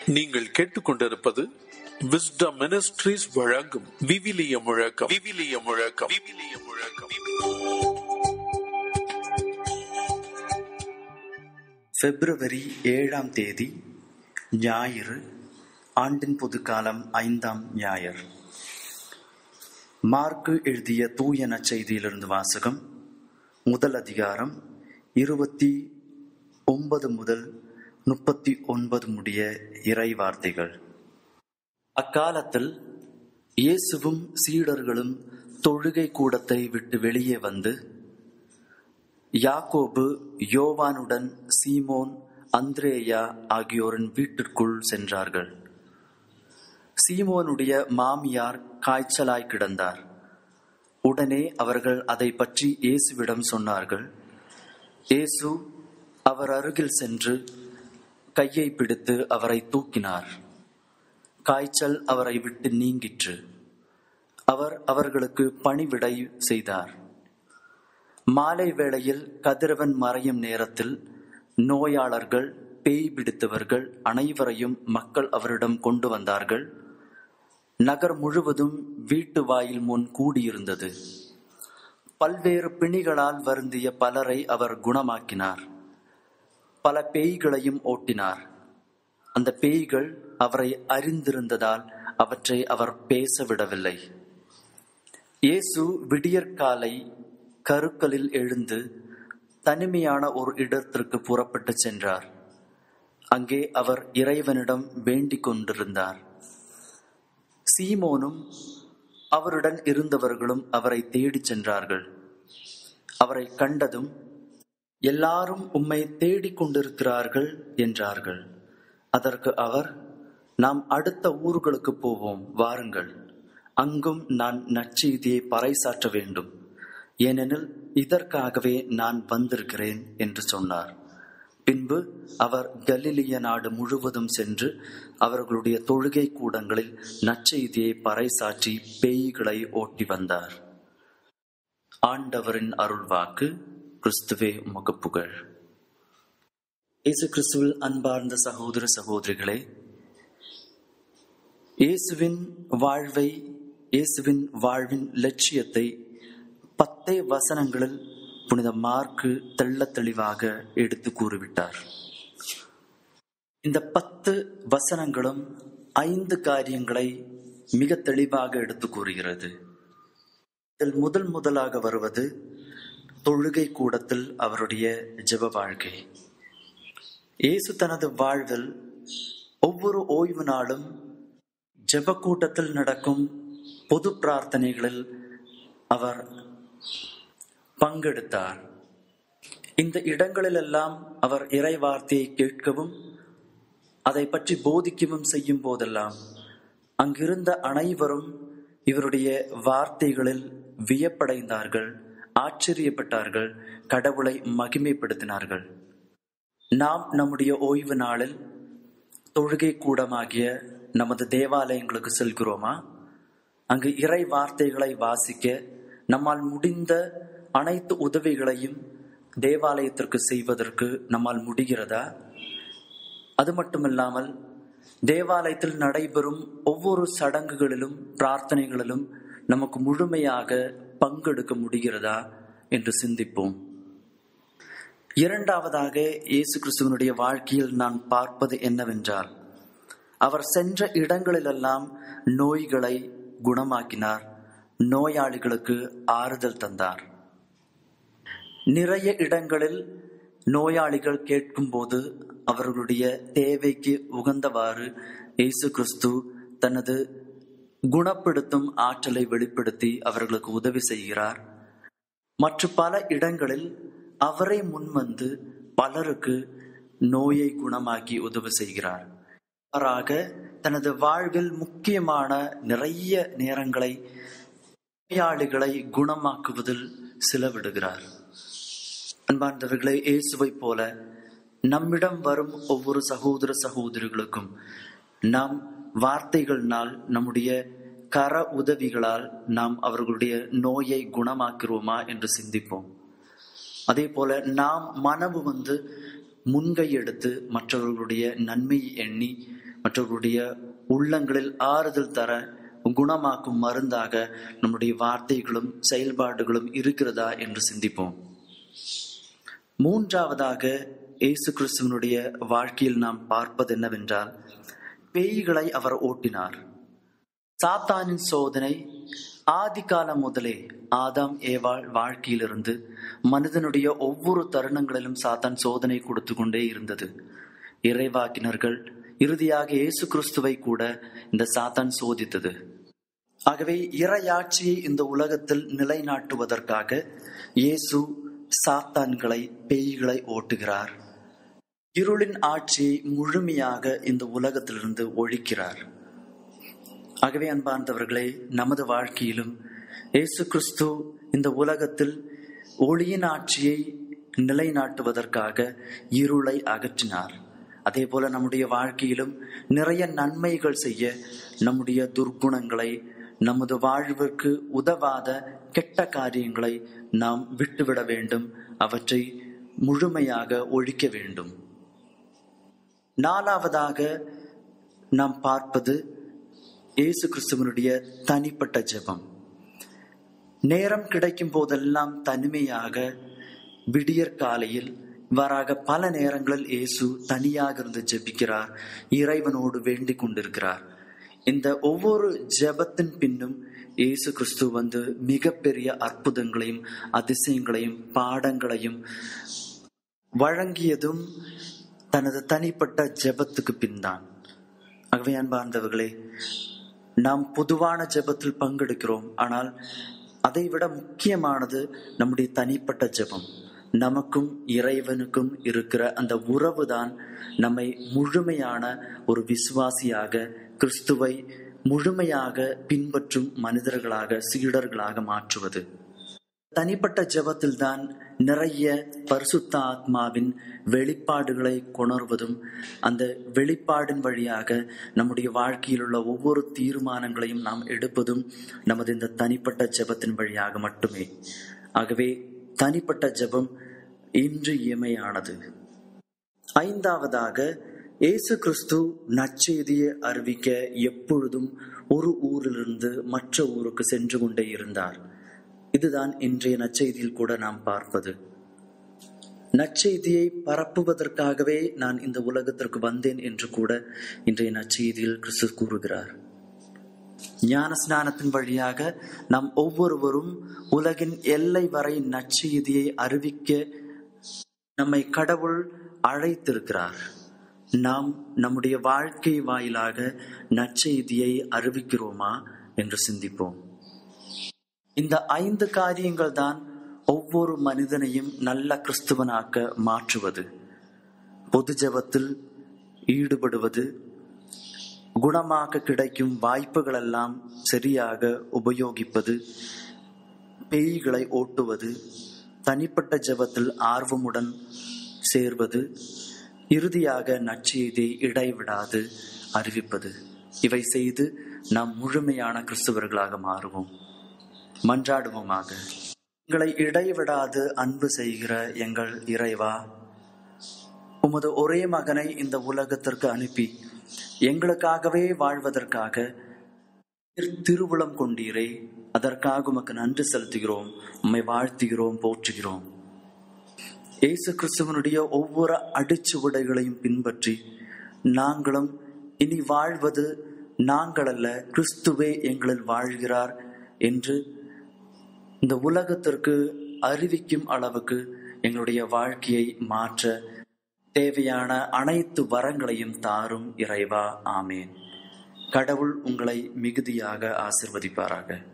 நீங்கள் கேட்டுக்கொண்டிருப்பது wisdom ministries வழங்கும் விவிலிய முழக்கம் விவிலிய முழக்கம் விவிலிய முழக்கம் பிப்ரவரி ஏழாம் தேதி ஞாயிறு ஆண்டின் பொதுக்காலம் ஐந்தாம் ஞாயிறு மார்க்கு எழுதிய தூய நற்செய்தியிலிருந்து வாசகம் முதல் அதிகாரம் இருபத்தி ஒன்பது முதல் முப்பத்தி ஒன்பது முடிய இறை வார்த்தைகள் அக்காலத்தில் இயேசுவும் சீடர்களும் தொழுகை கூடத்தை விட்டு வெளியே வந்து யாக்கோபு யோவானுடன் சீமோன் அந்திரேயா ஆகியோரின் வீட்டிற்குள் சென்றார்கள் சீமோனுடைய மாமியார் காய்ச்சலாய் கிடந்தார் உடனே அவர்கள் அதை பற்றி இயேசுவிடம் சொன்னார்கள் இயேசு அவர் அருகில் சென்று கையை பிடித்து அவரை தூக்கினார் காய்ச்சல் அவரை விட்டு நீங்கிற்று அவர் அவர்களுக்கு பணிவிடை செய்தார் மாலை வேளையில் கதிரவன் மறையும் நேரத்தில் நோயாளர்கள் பேய் பிடித்தவர்கள் அனைவரையும் மக்கள் அவரிடம் கொண்டு வந்தார்கள் நகர் முழுவதும் வீட்டு வாயில் முன் கூடியிருந்தது பல்வேறு பிணிகளால் வருந்திய பலரை அவர் குணமாக்கினார் பல பேய்களையும் ஓட்டினார் அந்த பேய்கள் அவரை அறிந்திருந்ததால் அவற்றை அவர் பேச விடவில்லை இயேசு விடியற்காலை கருக்களில் எழுந்து தனிமையான ஒரு இடத்திற்கு புறப்பட்டு சென்றார் அங்கே அவர் இறைவனிடம் வேண்டிக் கொண்டிருந்தார் சீமோனும் அவருடன் இருந்தவர்களும் அவரை தேடிச் சென்றார்கள் அவரை கண்டதும் எல்லாரும் உம்மை தேடிக் கொண்டிருக்கிறார்கள் என்றார்கள் அதற்கு அவர் நாம் அடுத்த ஊர்களுக்கு போவோம் வாருங்கள் அங்கும் நான் நற்செய்தியை பறைசாற்ற வேண்டும் ஏனெனில் இதற்காகவே நான் வந்திருக்கிறேன் என்று சொன்னார் பின்பு அவர் கலிலிய நாடு முழுவதும் சென்று அவர்களுடைய தொழுகை கூடங்களில் நற்செய்தியை பறைசாற்றி பேய்களை ஓட்டி வந்தார் ஆண்டவரின் அருள்வாக்கு கிறிஸ்துவே உமக்கு புகழ் இயேசு கிறிஸ்துவில் அன்பார்ந்த சகோதர சகோதரிகளே இயேசுவின் வாழ்வை இயேசுவின் வாழ்வின் லட்சியத்தை பத்தே வசனங்களில் புனித மார்க்கு தெள்ள தெளிவாக எடுத்து கூறிவிட்டார் இந்த பத்து வசனங்களும் ஐந்து காரியங்களை மிக தெளிவாக எடுத்து கூறுகிறது இதில் முதல் முதலாக வருவது தொழுகை கூடத்தில் அவருடைய ஜெப வாழ்க்கை இயேசு தனது வாழ்வில் ஒவ்வொரு ஓய்வு நாளும் ஜெப கூட்டத்தில் நடக்கும் பொது பிரார்த்தனைகளில் அவர் பங்கெடுத்தார் இந்த இடங்களிலெல்லாம் அவர் இறை வார்த்தையை கேட்கவும் அதை பற்றி போதிக்கவும் செய்யும் போதெல்லாம் அங்கிருந்த அனைவரும் இவருடைய வார்த்தைகளில் வியப்படைந்தார்கள் ஆச்சரியப்பட்டார்கள் கடவுளை மகிமைப்படுத்தினார்கள் நாம் நம்முடைய ஓய்வு நாளில் தொழுகை கூடமாகிய நமது தேவாலயங்களுக்கு செல்கிறோமா அங்கு இறை வார்த்தைகளை வாசிக்க நம்மால் முடிந்த அனைத்து உதவிகளையும் தேவாலயத்திற்கு செய்வதற்கு நம்மால் முடிகிறதா அது மட்டுமில்லாமல் தேவாலயத்தில் நடைபெறும் ஒவ்வொரு சடங்குகளிலும் பிரார்த்தனைகளிலும் நமக்கு முழுமையாக பங்கெடுக்க முடிகிறதா என்று சிந்திப்போம் இரண்டாவதாக இயேசு கிறிஸ்துவனுடைய வாழ்க்கையில் நான் பார்ப்பது என்னவென்றால் அவர் சென்ற இடங்களிலெல்லாம் நோய்களை குணமாக்கினார் நோயாளிகளுக்கு ஆறுதல் தந்தார் நிறைய இடங்களில் நோயாளிகள் கேட்கும்போது அவர்களுடைய தேவைக்கு உகந்தவாறு இயேசு கிறிஸ்து தனது குணப்படுத்தும் ஆற்றலை வெளிப்படுத்தி அவர்களுக்கு உதவி செய்கிறார் மற்ற பல இடங்களில் அவரை முன்வந்து பலருக்கு நோயை குணமாக்கி உதவி செய்கிறார் மாறாக தனது வாழ்வில் முக்கியமான நிறைய நேரங்களை நோயாளிகளை குணமாக்குவதில் செலவிடுகிறார் அன்பார்ந்தவர்களை இயேசுவை போல நம்மிடம் வரும் ஒவ்வொரு சகோதர சகோதரிகளுக்கும் நாம் வார்த்தைகள்னால் நம்முடைய கர உதவிகளால் நாம் அவர்களுடைய நோயை குணமாக்கிறோமா என்று சிந்திப்போம் அதே போல நாம் மனவு வந்து முன்கை எடுத்து மற்றவர்களுடைய நன்மையை எண்ணி மற்றவர்களுடைய உள்ளங்களில் ஆறுதல் தர குணமாக்கும் மருந்தாக நம்முடைய வார்த்தைகளும் செயல்பாடுகளும் இருக்கிறதா என்று சிந்திப்போம் மூன்றாவதாக இயேசு கிறிஸ்துவனுடைய வாழ்க்கையில் நாம் பார்ப்பது என்னவென்றால் பேய்களை அவர் ஓட்டினார் சாத்தானின் சோதனை ஆதி காலம் முதலே ஆதாம் ஏவாள் வாழ்க்கையிலிருந்து மனிதனுடைய ஒவ்வொரு தருணங்களிலும் சாத்தான் சோதனை கொடுத்து கொண்டே இருந்தது இறைவாக்கினர்கள் இறுதியாக இயேசு கிறிஸ்துவை கூட இந்த சாத்தான் சோதித்தது ஆகவே இறையாட்சியை இந்த உலகத்தில் நிலைநாட்டுவதற்காக இயேசு சாத்தான்களை பேய்களை ஓட்டுகிறார் இருளின் ஆட்சியை முழுமையாக இந்த உலகத்திலிருந்து ஒழிக்கிறார் ஆகவே அன்பார்ந்தவர்களே நமது வாழ்க்கையிலும் இயேசு கிறிஸ்து இந்த உலகத்தில் ஒளியின் ஆட்சியை நிலைநாட்டுவதற்காக இருளை அகற்றினார் அதே போல நம்முடைய வாழ்க்கையிலும் நிறைய நன்மைகள் செய்ய நம்முடைய துர்க்குணங்களை நமது வாழ்விற்கு உதவாத கெட்ட காரியங்களை நாம் விட்டுவிட வேண்டும் அவற்றை முழுமையாக ஒழிக்க வேண்டும் நாலாவதாக நாம் பார்ப்பது இயேசு கிறிஸ்துவனுடைய தனிப்பட்ட ஜெபம் நேரம் கிடைக்கும் போதெல்லாம் தனிமையாக விடியற் காலையில் இவ்வாறாக பல நேரங்களில் இயேசு தனியாக இருந்து ஜெபிக்கிறார் இறைவனோடு வேண்டிக் கொண்டிருக்கிறார் இந்த ஒவ்வொரு ஜெபத்தின் பின்னும் இயேசு கிறிஸ்து வந்து மிகப்பெரிய அற்புதங்களையும் அதிசயங்களையும் பாடங்களையும் வழங்கியதும் தனது தனிப்பட்ட ஜெபத்துக்கு பின்தான் ஆகவே அன்பார்ந்தவர்களே நாம் பொதுவான ஜெபத்தில் பங்கெடுக்கிறோம் ஆனால் அதைவிட முக்கியமானது நம்முடைய தனிப்பட்ட ஜெபம் நமக்கும் இறைவனுக்கும் இருக்கிற அந்த உறவு தான் நம்மை முழுமையான ஒரு விசுவாசியாக கிறிஸ்துவை முழுமையாக பின்பற்றும் மனிதர்களாக சீடர்களாக மாற்றுவது தனிப்பட்ட ஜெபத்தில் தான் நிறைய பரிசுத்த ஆத்மாவின் வெளிப்பாடுகளை கொணர்வதும் அந்த வெளிப்பாடின் வழியாக நம்முடைய வாழ்க்கையில் உள்ள ஒவ்வொரு தீர்மானங்களையும் நாம் எடுப்பதும் நமது இந்த தனிப்பட்ட ஜெபத்தின் வழியாக மட்டுமே ஆகவே தனிப்பட்ட ஜெபம் இன்று இயமையானது ஐந்தாவதாக இயேசு கிறிஸ்து நற்செய்தியை அறிவிக்க எப்பொழுதும் ஒரு ஊரிலிருந்து மற்ற ஊருக்கு சென்று கொண்டே இருந்தார் இதுதான் இன்றைய நற்செய்தியில் கூட நாம் பார்ப்பது நற்செய்தியை பரப்புவதற்காகவே நான் இந்த உலகத்திற்கு வந்தேன் என்று கூட இன்றைய நற்செய்தியில் கிறிஸ்து கூறுகிறார் ஞான ஸ்நானத்தின் வழியாக நாம் ஒவ்வொருவரும் உலகின் எல்லை வரை நற்செய்தியை அறிவிக்க நம்மை கடவுள் அழைத்திருக்கிறார் நாம் நம்முடைய வாழ்க்கை வாயிலாக நற்செய்தியை அறிவிக்கிறோமா என்று சிந்திப்போம் இந்த ஐந்து காரியங்கள் தான் ஒவ்வொரு மனிதனையும் நல்ல கிறிஸ்துவனாக்க மாற்றுவது பொது ஜபத்தில் ஈடுபடுவது குணமாக கிடைக்கும் வாய்ப்புகளெல்லாம் சரியாக உபயோகிப்பது பேய்களை ஓட்டுவது தனிப்பட்ட ஜபத்தில் ஆர்வமுடன் சேர்வது இறுதியாக நற்செய்தியை இடைவிடாது அறிவிப்பது இவை செய்து நாம் முழுமையான கிறிஸ்துவர்களாக மாறுவோம் மன்றாடுவோமாக எங்களை இடைவிடாது அன்பு செய்கிற எங்கள் இறைவா உமது ஒரே மகனை இந்த உலகத்திற்கு அனுப்பி எங்களுக்காகவே வாழ்வதற்காக திருவுளம் கொண்டீரே அதற்காக உமக்கு நன்றி செலுத்துகிறோம் உம்மை வாழ்த்துகிறோம் போற்றுகிறோம் இயேசு கிறிஸ்துவனுடைய ஒவ்வொரு அடிச்சுவடைகளையும் பின்பற்றி நாங்களும் இனி வாழ்வது நாங்கள் அல்ல கிறிஸ்துவே எங்களில் வாழ்கிறார் என்று இந்த உலகத்திற்கு அறிவிக்கும் அளவுக்கு எங்களுடைய வாழ்க்கையை மாற்ற தேவையான அனைத்து வரங்களையும் தாரும் இறைவா ஆமேன் கடவுள் உங்களை மிகுதியாக ஆசிர்வதிப்பாராக